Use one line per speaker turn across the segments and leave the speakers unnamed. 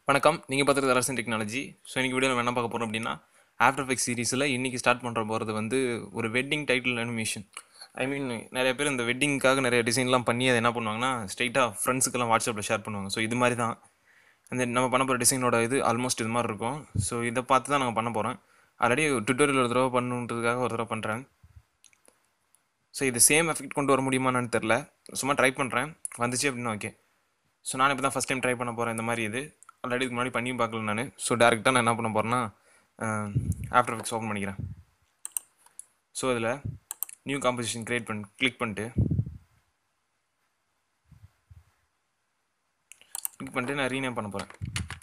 வணக்கம் நீங்கள் பார்த்துருக்க அரசன் டெக்னாலஜி ஸோ இன்றைக்கி வீடியோவில் என்ன பார்க்க போகிறோம் அப்படின்னா ஆஃப்டர் எஃபெக்ட் சீரிஸில் இன்றைக்கி ஸ்டார்ட் பண்ணுற போகிறது வந்து ஒரு wedding title animation I mean நிறைய பேர் இந்த வெட்டிங்க்காக நிறைய டிசைன்லாம் பண்ணி அதை என்ன பண்ணுவாங்கன்னா ஸ்ட்ரைட்டாக ஃப்ரெண்ட்ஸுக்கெல்லாம் வாட்ஸ்அப்பில் ஷேர் பண்ணுவாங்க ஸோ இது மாதிரி தான் அந்த நம்ம பண்ண போகிற டிசைனோட இது ஆல்மோஸ்ட் இது மாதிரி இருக்கும் ஸோ இதை பார்த்து தான் நாங்கள் பண்ண போகிறோம் ஆல்ரெடி டுட்டோரியல் ஒரு தடவை பண்ணுன்றதுக்காக ஒரு தடவை பண்ணுறேன் ஸோ இது சேம் எஃபெக்ட் கொண்டு வர முடியுமான்னு தெரில சும்மா ட்ரை பண்ணுறேன் வந்துச்சு அப்படின்னா ஓகே ஸோ நான் இப்போ தான் ஃபஸ்ட் டைம் ட்ரை பண்ண போகிறேன் இந்த மாதிரி இது ஆல்ரெடி இதுக்கு முன்னாடி பண்ணியும் பார்க்கல நான் ஸோ டேரெக்டாக நான் என்ன பண்ண போகிறேன்னா ஆஃப்டர் எஃபெக்ட்ஸ் ஓப்பன் பண்ணிக்கிறேன் ஸோ இதில் நியூ காம்போசிஷன் க்ரியேட் பண்ணி கிளிக் பண்ணிட்டு கிளிக் பண்ணிட்டு நான் ரீநேம் பண்ண போகிறேன்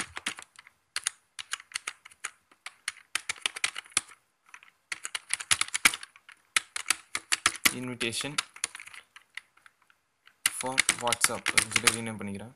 இன்விடேஷன் ஃபார் வாட்ஸ்அப் அப்படின்னு சொல்லி ரீநேம் பண்ணிக்கிறேன்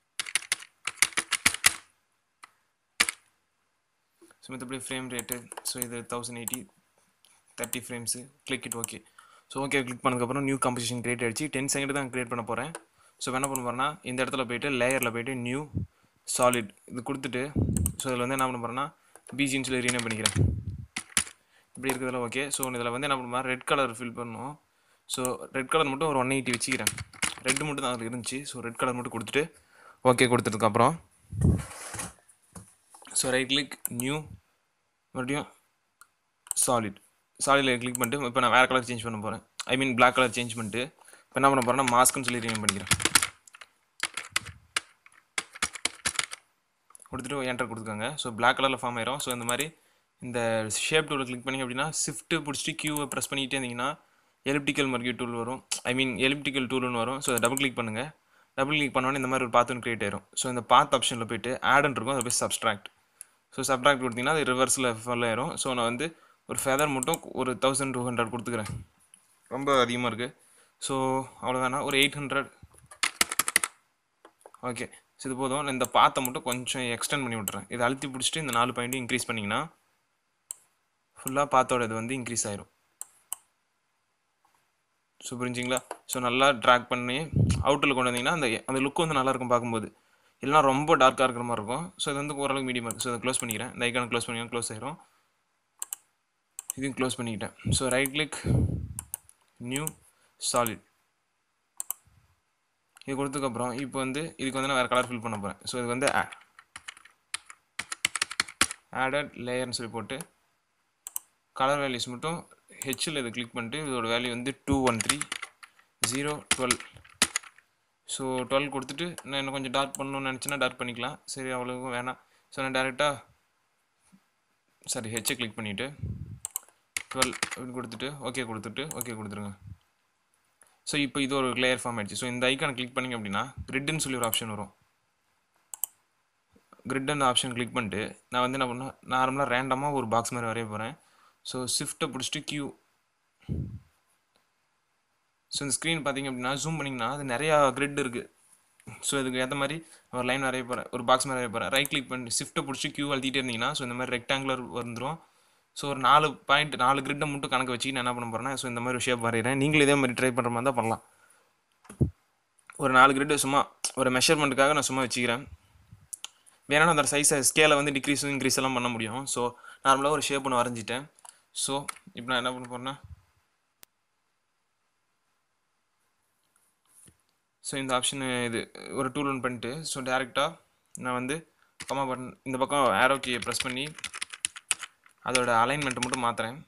ஸோ மற்றபடி ஃப்ரேம் ரேட்டு ஸோ இது thousand eighty thirty frames click it okay so okay click பண்ணதுக்கப்புறம் நியூ காம்போசிஷன் கிரியேட் ஆகிடுச்சு டென் செகண்ட் தான் கிரியேட் பண்ண போகிறேன் ஸோ என்ன பண்ண போகிறேன்னா இந்த இடத்துல போயிட்டு லேயரில் போயிட்டு நியூ சாலிட் இது கொடுத்துட்டு ஸோ இதில் வந்து என்ன பண்ண போகிறேன்னா பிஜின்னு சொல்லி ரீநேம் பண்ணிக்கிறேன் இப்படி இருக்கிறதுல ஓகே ஸோ இதில் வந்து என்ன பண்ணுமா ரெட் கலர் ஃபில் பண்ணணும் ஸோ ரெட் கலர் மட்டும் ஒரு ஒன் எயிட்டி வச்சுக்கிறேன் ரெட் மட்டும் தான் அதில் இருந்துச்சு ஸோ ரெட் கலர் மட்டும் கொடுத்துட்டு ஓகே கொடுத்ததுக்கப்புறம் ஸோ ரைட் கிளிக் நியூ மறுபடியும் சாலிட் சாலிடில் கிளிக் பண்ணிட்டு இப்போ நான் வேறு கலர் சேஞ்ச் பண்ண போகிறேன் I mean black colour change பண்ணிட்டு இப்போ என்ன பண்ண போகிறேன்னா மாஸ்க்னு சொல்லி ரீநேம் பண்ணிக்கிறேன் கொடுத்துட்டு என்டர் கொடுத்துக்கோங்க ஸோ பிளாக் கலரில் ஃபார்ம் ஆயிரும் ஸோ இந்த மாதிரி இந்த ஷேப் டூலை கிளிக் பண்ணி அப்படின்னா ஷிஃப்ட்டு பிடிச்சிட்டு கியூவை ப்ரெஸ் பண்ணிகிட்டே இருந்தீங்கன்னா எலிப்டிக்கல் மர்க்கி டூல் வரும் ஐ மீன் எலிப்டிக்கல் டூல்னு வரும் ஸோ டபுள் கிளிக் பண்ணுங்கள் டபுள் கிளிக் பண்ணோன்னே இந்த மாதிரி ஒரு பாத் ஒன்று கிரியேட் ஆயிரும் ஸோ இந்த பாத் ஆப்ஷனில் போயிட்டு ஆடுன்னு இருக்கும் அதை போய் சப்ஸ்ட்ராக்ட் ஸோ சப்ட்ராக்ட் கொடுத்தீங்கன்னா அது ரிவர்ஸில் ஃபால் ஆயிரும் ஸோ நான் வந்து ஒரு ஃபெதர் மட்டும் ஒரு தௌசண்ட் டூ ஹண்ட்ரட் கொடுத்துக்கிறேன் ரொம்ப அதிகமாக இருக்குது ஸோ அவ்வளோதானா ஒரு எயிட் ஹண்ட்ரட் ஓகே ஸோ இது போதும் இந்த பாத்தை மட்டும் கொஞ்சம் எக்ஸ்டெண்ட் பண்ணி விட்றேன் இதை அழுத்தி பிடிச்சிட்டு இந்த நாலு பாயிண்ட்டும் இன்க்ரீஸ் பண்ணிங்கன்னா ஃபுல்லாக பாத்தோட இது வந்து இன்க்ரீஸ் ஆயிரும் ஸோ புரிஞ்சிங்களா ஸோ நல்லா ட்ராக் பண்ணி அவுட்டரில் கொண்டு வந்தீங்கன்னா அந்த அந்த லுக் வந்து நல்லாயிருக்கும் பார்க்கும்போது இல்லைனா ரொம்ப டார்க்காக இருக்கிற மாதிரி இருக்கும் ஸோ இது வந்து ஓரளவுக்கு மீடியமாக இருக்குது ஸோ இதை க்ளோஸ் பண்ணிக்கிறேன் இந்த ஐக்கான க்ளோஸ் பண்ணிங்கன்னா க்ளோஸ் ஆயிரும் இதையும் க்ளோஸ் பண்ணிக்கிட்டேன் so right click new solid இது கொடுத்ததுக்கப்புறம் இப்போ வந்து இதுக்கு வந்து நான் வேறு கலர் ஃபில் பண்ண போகிறேன் ஸோ இது வந்து ஆடட் லேயர்னு சொல்லி போட்டு கலர் வேல்யூஸ் மட்டும் ஹெச்சில் இதை கிளிக் பண்ணிட்டு இதோட வேல்யூ வந்து two one three zero twelve so twelve கொடுத்துட்டு நான் இன்னும் கொஞ்சம் டார்க் பண்ணணும்னு நினச்சேன்னா டார்க் பண்ணிக்கலாம் சரி அவ்வளோக்கும் வேணாம் ஸோ நான் டேரெக்டாக சரி ஹெச்சை கிளிக் பண்ணிவிட்டு டுவெல் அப்படின்னு கொடுத்துட்டு ஓகே கொடுத்துட்டு ஓகே கொடுத்துருங்க ஸோ இப்போ இது ஒரு லேயர் ஃபார்ம் ஆயிடுச்சு ஸோ இந்த ஐக்கானை கிளிக் பண்ணிங்க அப்படின்னா கிரிட்னு சொல்லி ஒரு ஆப்ஷன் வரும் கிரிட்னு ஆப்ஷன் கிளிக் பண்ணிட்டு நான் வந்து என்ன பண்ணேன் நார்மலாக ரேண்டமாக ஒரு பாக்ஸ் மாதிரி வரைய போகிறேன் ஸோ ஷிஃப்ட்டை பிடிச்சிட்டு கியூ ஸோ இந்த ஸ்க்ரீன் பார்த்தீங்க அப்படின்னா ஜூம் பண்ணிங்கன்னா அது நிறையா கிரிட் இருக்குது ஸோ இதுக்கு ஏற்ற மாதிரி ஒரு லைன் வரைய போகிறேன் ஒரு பாக்ஸ் மாதிரி வரைய போகிறேன் ரைட் கிளிக் பண்ணி ஷிஃப்ட்டை பிடிச்சி கியூ அழுத்திட்டே இருந்தீங்கன்னா ஸோ இந்த மாதிரி ரெக்டாங்குலர் வந்துடும் ஸோ ஒரு நாலு பாயிண்ட் நாலு கிரிட்டை மட்டும் கணக்கு வச்சு நான் என்ன பண்ண போகிறேன்னா ஸோ இந்த மாதிரி ஷேப் வரைகிறேன் நீங்களும் இதே மாதிரி ட்ரை பண்ணுற மாதிரி தான் பண்ணலாம் ஒரு நாலு கிரிட்டு சும்மா ஒரு மெஷர்மெண்ட்டுக்காக நான் சும்மா வச்சுக்கிறேன் வேணா அந்த சைஸை ஸ்கேலை வந்து டிக்ரீஸ் இன்க்ரீஸ் எல்லாம் பண்ண முடியும் ஸோ நார்மலாக ஒரு ஷேப் ஒன்று வரைஞ்சிட்டேன் ஸோ இப்போ நான் என்ன பண்ண போகிறேன்னா ஸோ இந்த ஆப்ஷன் இது ஒரு டூல் ஒன் பண்ணிட்டு ஸோ டேரெக்டாக நான் வந்து கம்மா பட்டன் இந்த பக்கம் ஆரோ கீயை ப்ரெஸ் பண்ணி அதோட அலைன்மெண்ட்டை மட்டும் மாற்றுறேன்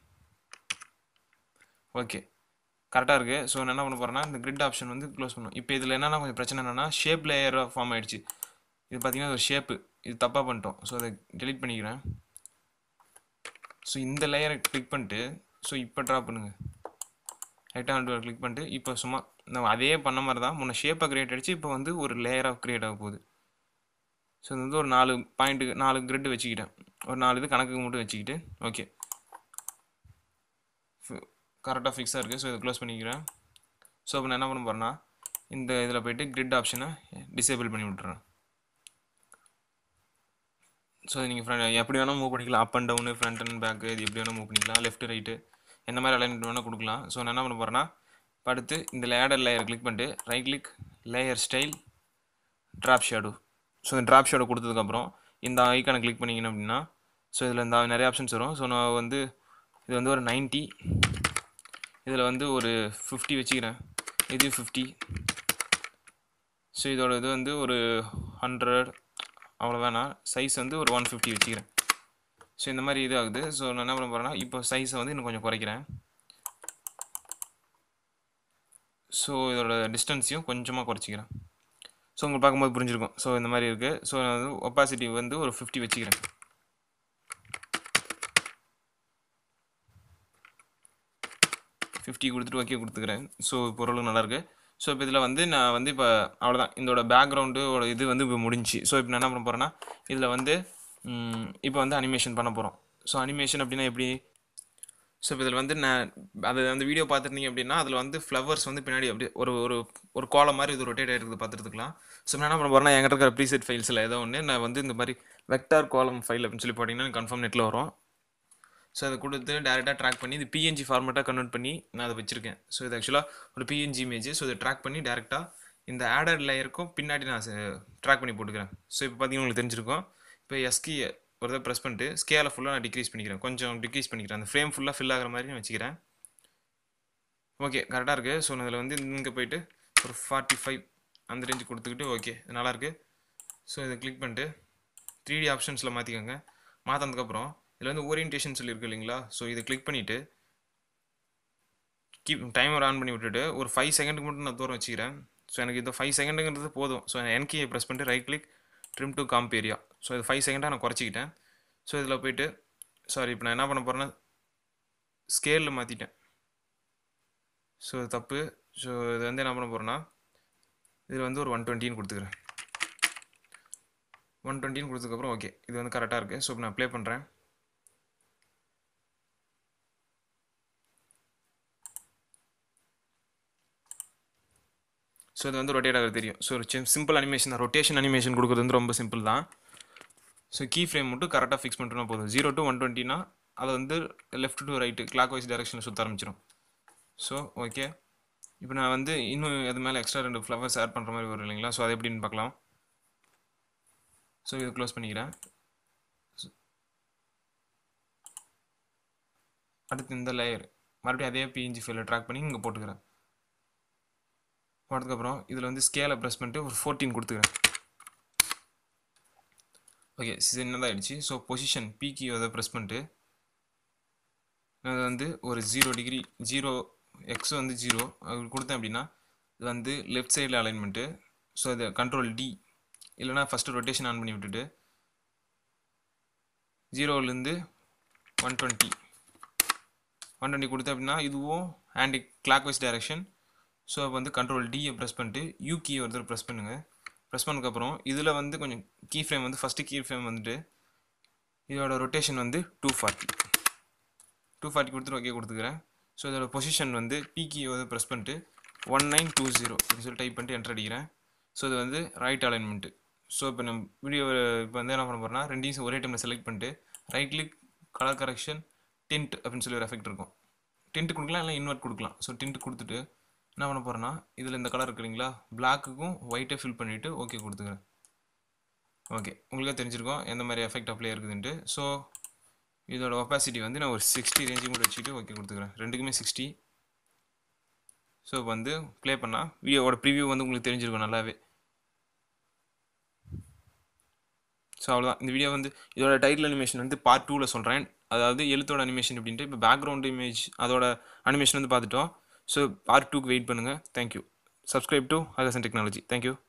ஓகே கரெக்டாக இருக்குது ஸோ நான் என்ன பண்ண போகிறேன்னா இந்த கிரிட் ஆப்ஷன் வந்து க்ளோஸ் பண்ணும் இப்போ இதில் என்னென்னா கொஞ்சம் பிரச்சனை என்னென்னா ஷேப் லேயராக ஃபார்ம் ஆகிடுச்சு இது பார்த்தீங்கன்னா ஒரு ஷேப்பு இது தப்பாக பண்ணிட்டோம் ஸோ அதை டெலிட் பண்ணிக்கிறேன் ஸோ இந்த லேயரை கிளிக் பண்ணிட்டு ஸோ இப்போ ட்ரா பண்ணுங்கள் ரைட் ஹேண்ட் கிளிக் பண்ணிட்டு இப்போ சும்மா நம்ம அதே பண்ண மாதிரி தான் முன்ன ஷேப்பை க்ரியேட் ஆகிடுச்சு இப்போ வந்து ஒரு லேயராக க்ரியேட் ஆக போகுது ஸோ இது வந்து ஒரு நாலு பாயிண்ட்டு நாலு கிரிட்டு வச்சுக்கிட்டேன் ஒரு நாலு இது கணக்குக்கு மட்டும் வச்சுக்கிட்டு ஓகே கரெக்டாக ஃபிக்ஸாக இருக்குது ஸோ இதை க்ளோஸ் பண்ணிக்கிறேன் ஸோ இப்போ நான் என்ன பண்ண போகிறேன்னா இந்த இதில் போய்ட்டு கிரிட் ஆப்ஷனை டிசேபிள் பண்ணி விட்டுறேன் ஸோ நீங்கள் ஃப்ரண்ட் எப்படி வேணால் மூவ் பண்ணிக்கலாம் up and down front and back இது எப்படி வேணால் மூவ் பண்ணிக்கலாம் லெஃப்ட் ரைட்டு எந்த மாதிரி அலைன்மெண்ட் வேணால் கொடுக்கலாம் ஸோ நான் என்ன பண்ண போகிறேன்னா அடுத்து இந்த லேடர் லேயர் கிளிக் பண்ணிட்டு right click layer style drop shadow so இந்த ட்ராப் ஷேடோ கொடுத்ததுக்கப்புறம் இந்த ஐக்கானை கிளிக் பண்ணிக்கணும் அப்படின்னா ஸோ இதில் இந்த நிறைய ஆப்ஷன்ஸ் வரும் ஸோ நான் வந்து இது வந்து ஒரு 90 இதில் வந்து ஒரு ஃபிஃப்டி வச்சுக்கிறேன் இது ஃபிஃப்டி ஸோ இதோட இது வந்து ஒரு ஹண்ட்ரட் அவ்வளோ வேணாம் சைஸ் வந்து ஒரு ஒன் ஃபிஃப்டி வச்சுக்கிறேன் ஸோ இந்த மாதிரி இது ஆகுது ஸோ நான் என்ன பண்ண போகிறேன்னா இப்போ சைஸை வந்து இன்னும் கொஞ்சம் குறைக்கிறேன் ஸோ இதோட டிஸ்டன்ஸையும் கொஞ்சமாக குறைச்சிக்கிறேன் ஸோ உங்களுக்கு பார்க்கும்போது புரிஞ்சிருக்கும் ஸோ இந்த மாதிரி இருக்குது ஸோ நான் வந்து ஒப்பாசிட்டி வந்து ஒரு ஃபிஃப்டி வச்சுக்கிறேன் ஃபிஃப்டி கொடுத்துட்டு ஓகே கொடுத்துக்கிறேன் ஸோ இப்போ ஓரளவு நல்லாயிருக்கு ஸோ இப்போ இதில் வந்து நான் வந்து இப்போ அவ்வளோதான் இதோட பேக்ரவுண்டோட இது வந்து இப்போ முடிஞ்சு ஸோ இப்போ நான் என்ன பண்ண போகிறேன்னா இதில் வந்து ம், இப்போ வந்து அனிமேஷன் பண்ண போகிறோம் ஸோ அனிமேஷன் அப்படின்னா எப்படி ஸோ இப்போ இதில் வந்து நான் அது அந்த வீடியோ பார்த்துருந்தீங்க அப்படின்னா அதில் வந்து ஃப்ளவர்ஸ் வந்து பின்னாடி அப்படியே ஒரு ஒரு ஒரு கோலம் மாதிரி இது ரொட்டேட் ஆகிருக்குது பார்த்துருக்கலாம் ஸோ நான் என்ன பண்ண போகிறேன்னா என்கிட்ட இருக்கிற ப்ரீசெட் ஃபைல்ஸில் ஏதோ ஒன்று நான் வந்து இந்த மாதிரி வெக்டார் காலம் ஃபைல் அப்படின்னு சொல்லி போட்டிங்கன்னா கன்ஃபார்ம் நெட்டில் வரும் ஸோ அதை கொடுத்து டேரெக்டாக ட்ராக் பண்ணி இது பிஎன்ஜி ஃபார்மேட்டாக கன்வெர்ட் பண்ணி நான் அதை வச்சுருக்கேன் ஸோ இது ஆக்சுவலாக ஒரு பிஎன்ஜி இமேஜ் ஸோ இதை ட்ராக் பண்ணி டேரெக்டாக இந்த ஆடட் லேயருக்கும் பின்னாடி நான் ட்ராக் பண்ணி போட்டுக்கிறேன் ஸோ இப்போ பார்த்தீங்கன்னா உங்களுக்கு தெரிஞ்சிருக்கும் இப்போ எஸ்கி ஒரு தடவை ப்ரெஸ் பண்ணிட்டு ஸ்கேலை ஃபுல்லாக நான் டிக்ரீஸ் பண்ணிக்கிறேன் கொஞ்சம் டிக்ரீஸ் பண்ணிக்கிறேன் அந்த ஃப்ரேம் ஃபுல்லாக ஃபில் ஆகிற மாதிரி நான் வச்சுக்கிறேன் ஓகே கரெக்டாக இருக்குது ஸோ நான் இதில் வந்து இங்கே போயிட்டு ஒரு ஃபார்ட்டி ஃபைவ் அந்த ரேஞ்சு கொடுத்துக்கிட்டு ஓகே இது நல்லாயிருக்கு ஸோ இதை கிளிக் பண்ணிட்டு த்ரீ டி ஆப்ஷன்ஸில் மாற்றிக்கோங்க மாற்றினதுக்கப்புறம் இதில் வந்து ஓரியன்டேஷன் சொல்லியிருக்கு இல்லைங்களா ஸோ இதை கிளிக் பண்ணிவிட்டு கீப் டைமர் ஆன் பண்ணி விட்டுட்டு ஒரு ஃபைவ் செகண்டுக்கு மட்டும் நான் தூரம் வச்சுக்கிறேன் ஸோ எனக்கு இந்த ஃபைவ் செகண்டுங்கிறது போதும் ஸோ என்கே ப்ரெஸ் பண்ணிட்டு right click trim to comp area so இது ஃபைவ் செகண்டாக நான் குறைச்சிக்கிட்டேன் ஸோ இதில் போயிட்டு சாரி இப்போ நான் என்ன பண்ண போகிறேன்னா ஸ்கேலில் மாற்றிட்டேன் ஸோ இது தப்பு ஸோ இது வந்து என்ன பண்ண போகிறேன்னா இதில் வந்து ஒரு ஒன் டுவெண்ட்டின்னு கொடுத்துக்கிறேன் ஒன் டுவெண்ட்டின்னு கொடுத்ததுக்கப்புறம் ஓகே இது வந்து கரெக்டாக இருக்குது ஸோ இப்போ நான் ப்ளே பண்ணுறேன் ஸோ இது வந்து ரொட்டேட் ஆகிறது தெரியும் ஸோ ஒரு சிம்பிள் அனிமேஷன் தான் ரொட்டேஷன் அனிமேஷன் கொடுக்குறது வந்து ரொம்ப சிம்பிள் தான் ஸோ கீ ஃப்ரேம் மட்டும் கரெக்டாக ஃபிக்ஸ் பண்ணிட்டோம்னா போதும் ஜீரோ டு ஒன் டுவெண்ட்டினா அதை வந்து left to right clockwise டைரக்ஷனில் சுற்ற ஆரம்பிச்சிடும் ஸோ ஓகே இப்போ நான் வந்து இன்னும் அது மேலே எக்ஸ்ட்ரா ரெண்டு ஃப்ளவர்ஸ் ஆட் பண்ணுற மாதிரி வரும் இல்லைங்களா ஸோ அது எப்படின்னு பார்க்கலாம் ஸோ இதை க்ளோஸ் பண்ணிக்கிறேன் அடுத்து இந்த லேயர் மறுபடியும் அதே பிஎன்ஜி ஃபைலில் ட்ராக் பண்ணி இங்கே போட்டுக்கிறேன் போட்டதுக்கப்புறம் இதில் வந்து ஸ்கேலை ப்ரெஸ் பண்ணிட்டு ஒரு ஃபோர்டீன் கொடுத்துக்கிறேன் ஓகே சின்னதாக ஆயிடுச்சு ஸோ பொசிஷன் பிகி அதை ப்ரெஸ் பண்ணிட்டு அது வந்து ஒரு ஜீரோ டிகிரி ஜீரோ எக்ஸ் வந்து ஜீரோ அது கொடுத்தேன் அப்படின்னா இது வந்து லெஃப்ட் சைடில் அலைன்மெண்ட்டு ஸோ அது கண்ட்ரோல் டி இல்லைனா ஃபஸ்ட்டு ரொட்டேஷன் ஆன் பண்ணி விட்டுட்டு ஜீரோலேருந்து ஒன் டுவெண்ட்டி ஒன் டுவெண்ட்டி கொடுத்தேன் அப்படின்னா இதுவும் anticlockwise direction so அப்போ வந்து கண்ட்ரோல் டியை ப்ரெஸ் பண்ணிட்டு யூ கீயை ஒருத்தர் ப்ரெஸ் பண்ணுங்கள் ப்ரெஸ் பண்ணதுக்கப்புறம் இதில் வந்து கொஞ்சம் கீ ஃப்ரேம் வந்து ஃபஸ்ட்டு கீ ஃப்ரேம் வந்துட்டு இதோட ரொட்டேஷன் வந்து டூ ஃபார்ட்டி டூ ஃபார்ட்டி கொடுத்துட்டு ஓகே கொடுத்துக்கிறேன் ஸோ இதோட பொசிஷன் வந்து பி கீயை வந்து ப்ரெஸ் பண்ணிட்டு ஒன் நைன் டூ ஜீரோ அப்படின்னு சொல்லி டைப் பண்ணிட்டு என்டர் அடிக்கிறேன் ஸோ இது வந்து ரைட் அலைன்மெண்ட்டு ஸோ இப்போ நம்ம வீடியோ இப்போ வந்து என்ன பண்ண போகிறோம்னா ரெண்டையும் ஒரே டைமில் செலக்ட் பண்ணிட்டு right click colour correction tint அப்படின்னு சொல்லி ஒரு எஃபெக்ட் இருக்கும் டிண்ட் கொடுக்கலாம் இல்லை இன்வெர்ட் கொடுக்கலாம் ஸோ டிண்ட் கொடுத்துட்டு என்ன பண்ண போகிறேன்னா இதில் இந்த கலர் இருக்கு இல்லைங்களா பிளாக்குக்கும் ஒயிட்டை ஃபில் பண்ணிவிட்டு ஓகே கொடுத்துக்கிறேன் ஓகே உங்களுக்கே தெரிஞ்சிருக்கும் எந்த மாதிரி எஃபெக்ட் அப்ளை இருக்குதுன்ட்டு ஸோ இதோட ஒப்பாசிட்டி வந்து நான் ஒரு சிக்ஸ்டி ரேஞ்சு கூட வச்சுட்டு ஓகே கொடுத்துக்கிறேன் ரெண்டுக்குமே சிக்ஸ்டி ஸோ இப்போ வந்து ப்ளே பண்ணால் வீடியோவோட ப்ரிவியூ வந்து உங்களுக்கு தெரிஞ்சிருக்கும் நல்லாவே ஸோ அவ்வளோதான் இந்த வீடியோ வந்து இதோட டைட்டில் அனிமேஷன் வந்து பார்ட் டூவில் சொல்கிறேன் அதாவது எழுத்தோட அனிமேஷன் அப்படின்ட்டு இப்போ பேக்ரவுண்ட் இமேஜ் அதோட அனிமேஷன் வந்து பார்த்துட்டோம் ஸோ பார்ட் டூக்கு வெயிட் பண்ணுங்கள் தேங்க்யூ சப்ஸ்கிரைப் டு அகசன் டெக்னாலஜி தேங்க்யூ